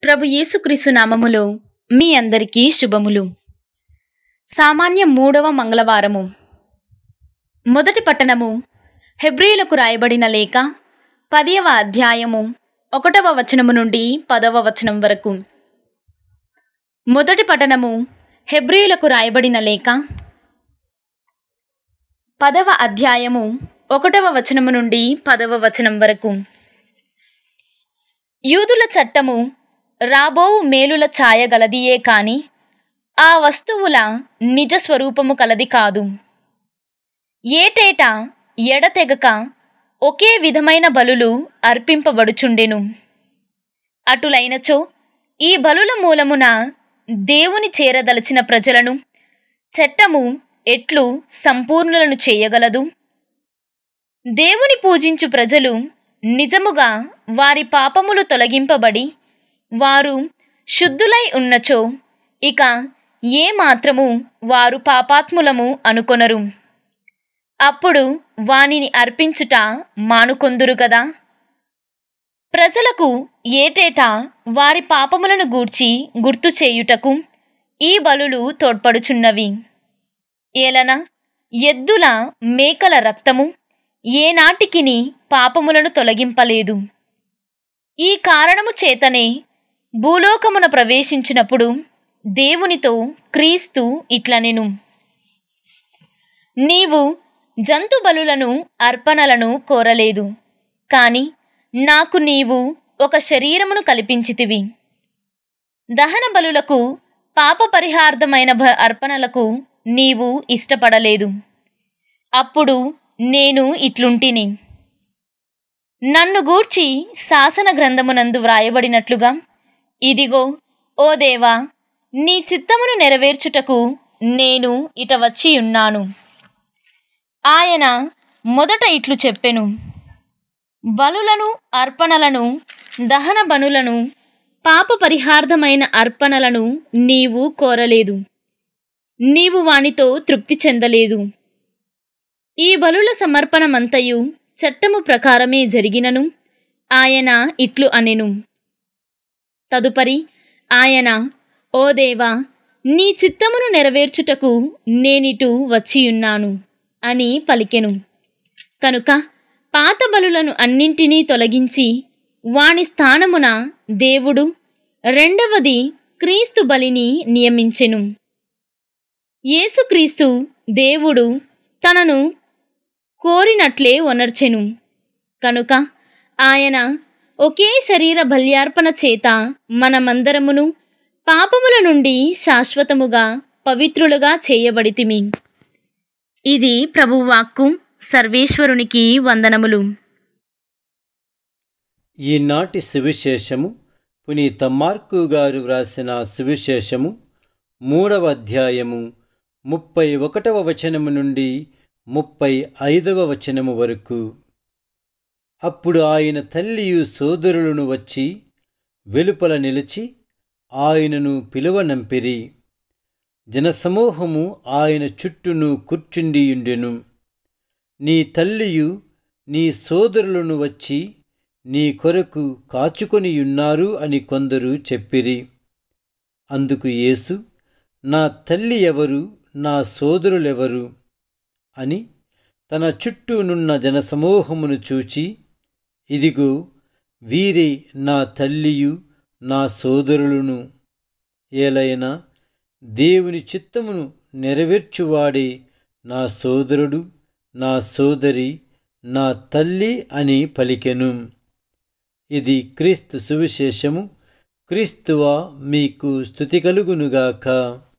ప్రభు యేసుక్రీస్తు నామములో మీ అందరికీ శుభములు సామాన్య మూడవ మంగళవారము మొదటి పట్టణము హెబ్రియులకు రాయబడిన లేఖ పదియవ అధ్యాయము ఒకటవ వచనము నుండి పదవ వచనం వరకు మొదటి పట్టణము హెబ్రియులకు రాయబడిన లేఖ పదవ అధ్యాయము ఒకటవ వచనము నుండి పదవ వచనం వరకు యూదుల చట్టము రాబోవు మేలుల ఛాయ గలదియే కాని ఆ వస్తువుల నిజ స్వరూపము కలది కాదు ఏటేటా ఎడతెగక ఒకే విధమైన బలులు అర్పింపబడుచుండెను అటులైనచో ఈ బలుల మూలమున దేవుని చేరదలచిన ప్రజలను చట్టము ఎట్లు సంపూర్ణులను చేయగలదు దేవుని పూజించు ప్రజలు నిజముగా వారి పాపములు తొలగింపబడి వారు శుద్ధులై ఉన్నచో ఇక ఏ మాత్రము వారు పాపాత్ములము అనుకొనరు అప్పుడు వానిని అర్పించుట మానుకొందురు గదా ప్రజలకు ఏటేటా వారి పాపములను గూర్చి గుర్తు చేయుటకు ఈ బలులు తోడ్పడుచున్నవి ఏలన ఎద్దుల మేకల రక్తము ఏనాటికిని పాపములను తొలగింపలేదు ఈ కారణము చేతనే భూలోకమున ప్రవేశించినప్పుడు దేవునితో క్రీస్తు ఇట్లనెను నీవు జంతు బలులను అర్పణలను కోరలేదు కాని నాకు నీవు ఒక శరీరమును కల్పించితివి దహన బలులకు పాప పరిహార్థమైన భ అర్పణలకు నీవు ఇష్టపడలేదు అప్పుడు నేను ఇట్లుంటిని నన్ను గూర్చి శాసన గ్రంథమునందు వ్రాయబడినట్లుగా ఇదిగో ఓ దేవా నీ చిత్తమును నెరవేర్చుటకు నేను ఇట వచ్చి ఉన్నాను ఆయన మొదట ఇట్లు చెప్పెను బలులను అర్పణలను దహన బనులను పాప పరిహార్థమైన అర్పణలను నీవు కోరలేదు నీవు వానితో తృప్తి చెందలేదు ఈ బలుల సమర్పణమంతయు చట్టము ప్రకారమే జరిగినను ఆయన ఇట్లు అనెను తదుపరి ఆయన ఓ దేవా నీ చిత్తమును నెరవేర్చుటకు నేనిటు వచ్చియున్నాను అని పలికెను కనుక పాత బలులను అన్నింటినీ తొలగించి వాని స్థానమున దేవుడు రెండవది క్రీస్తు బలిని నియమించెను యేసుక్రీస్తు దేవుడు తనను కోరినట్లే ఒనర్చెను కనుక ఆయన ఒకే శరీర బల్యార్పణ చేత మనమందరమును పాపముల నుండి శాశ్వతముగా పవిత్రులుగా చేయబడితిమి ఇది ప్రభువాక్కు సర్వేశ్వరునికి వందనములు ఈనాటి సువిశేషము పునీత మార్కు గారు వ్రాసిన సువిశేషము మూడవ అధ్యాయము ముప్పై ఒకటవ వచనము నుండి ముప్పై ఐదవ వచనము వరకు అప్పుడు ఆయన తల్లియు సోదరులను వచ్చి వెలుపల నిలిచి ఆయనను పిలువనంపిరి జనసమూహము ఆయన చుట్టూను కూర్చుండియుండెను నీ తల్లియు నీ సోదరులను వచ్చి నీ కొరకు కాచుకొనియున్నారు అని కొందరు చెప్పిరి అందుకు యేసు నా తల్లి ఎవరు నా సోదరులెవరు అని తన చుట్టూనున్న జనసమూహమును చూచి ఇదిగో వీరే నా తల్లియు నా సోదరులను ఏలైనా దేవుని చిత్తమును నెరవేర్చువాడే నా సోదరుడు నా సోదరి నా తల్లి అని పలికెను ఇది క్రీస్తు సువిశేషము క్రీస్తువా మీకు స్థుతి కలుగునుగాక